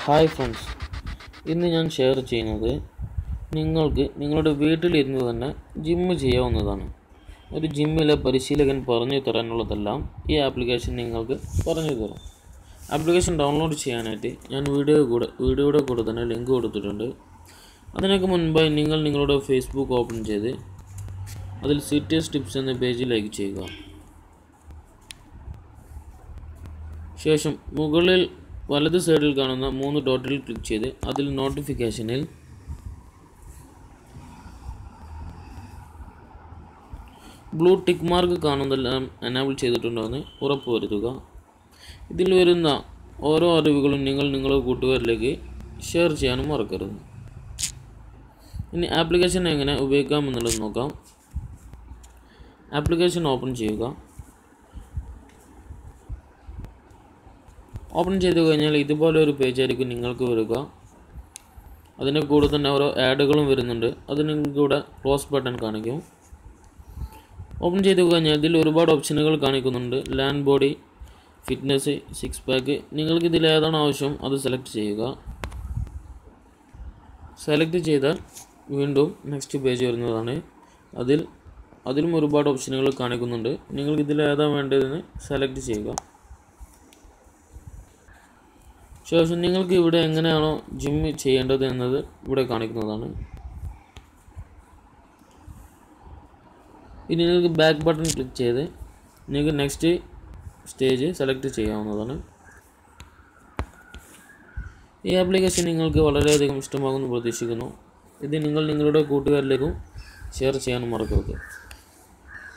hi friends ഇന്ന് ഞാൻ share ചെയ്യുന്നത് നിങ്ങൾക്ക് നിങ്ങളുടെ വീട്ടിലിരുന്ന് തന്നെ ജിമ്മ് ചെയ്യാവുന്നതാണ് ഒരു ജിമ്മിലെ പരിശീലകൻ പറഞ്ഞു തരാനുള്ളതെല്ലാം ഈ ആപ്ലിക്കേഷൻ നിങ്ങൾക്ക് പറഞ്ഞു തരും ആപ്ലിക്കേഷൻ ഡൗൺലോഡ് ചെയ്യാനായിട്ട് ഞാൻ വീഡിയോ കൂടെ വീഡിയോയുടെ കൂടെ തന്നെ ലിങ്ക് കൊടുത്തിട്ടുണ്ട് അതിനൊക്കെ മുൻപായി നിങ്ങൾ നിങ്ങളുടെ ഫേസ്ബുക്ക് ഓപ്പൺ ചെയ്ത് അതിൽ സിറ്റിയസ് ടിപ്സ് എന്ന പേജ് ലൈക്ക് ചെയ്യുക ശേഷം മുകളിൽ വലത് സൈഡിൽ കാണുന്ന മൂന്ന് ഡോട്ടിൽ ക്ലിക്ക് ചെയ്ത് അതിൽ നോട്ടിഫിക്കേഷനിൽ ബ്ലൂ ടിക്ക് മാർക്ക് കാണുന്നതെല്ലാം എനാബിൾ ചെയ്തിട്ടുണ്ടോ എന്ന് ഉറപ്പുവരുത്തുക ഇതിൽ വരുന്ന ഓരോ അറിവുകളും നിങ്ങൾ നിങ്ങളുടെ കൂട്ടുകാരിലേക്ക് ഷെയർ ചെയ്യാനും മറക്കരുത് ഇനി ആപ്ലിക്കേഷൻ എങ്ങനെ ഉപയോഗിക്കാമെന്നുള്ളത് നോക്കാം ആപ്ലിക്കേഷൻ ഓപ്പൺ ചെയ്യുക ഓപ്പൺ ചെയ്ത് കഴിഞ്ഞാൽ ഇതുപോലെ ഒരു പേജ് ആയിരിക്കും നിങ്ങൾക്ക് വരിക അതിൻ്റെ കൂടെ തന്നെ ഓരോ ആഡുകളും വരുന്നുണ്ട് അതിന് കൂടെ ക്ലോസ് ബട്ടൺ കാണിക്കും ഓപ്പൺ ചെയ്ത് കഴിഞ്ഞാൽ ഇതിൽ ഒരുപാട് ഓപ്ഷനുകൾ കാണിക്കുന്നുണ്ട് land body fitness six pack നിങ്ങൾക്ക് ഇതിൽ ഏതാണ് ആവശ്യം അത് സെലക്ട് ചെയ്യുക സെലക്ട് ചെയ്താൽ വീണ്ടും നെക്സ്റ്റ് പേജ് വരുന്നതാണ് അതിൽ അതിലും ഒരുപാട് ഓപ്ഷനുകൾ കാണിക്കുന്നുണ്ട് നിങ്ങൾക്ക് ഇതിൽ ഏതാണ് വേണ്ടതെന്ന് സെലക്ട് ചെയ്യുക ശേഷം നിങ്ങൾക്ക് ഇവിടെ എങ്ങനെയാണോ ജിമ്മ് ചെയ്യേണ്ടത് എന്നത് ഇവിടെ കാണിക്കുന്നതാണ് ഇനി നിങ്ങൾക്ക് ബാക്ക് ബട്ടൺ ക്ലിക്ക് ചെയ്ത് നിങ്ങൾക്ക് നെക്സ്റ്റ് സ്റ്റേജ് സെലക്ട് ചെയ്യാവുന്നതാണ് ഈ ആപ്ലിക്കേഷൻ നിങ്ങൾക്ക് വളരെയധികം ഇഷ്ടമാകുമെന്ന് പ്രതീക്ഷിക്കുന്നു ഇത് നിങ്ങൾ നിങ്ങളുടെ കൂട്ടുകാരിലേക്കും ഷെയർ ചെയ്യാനും മറക്കരുത്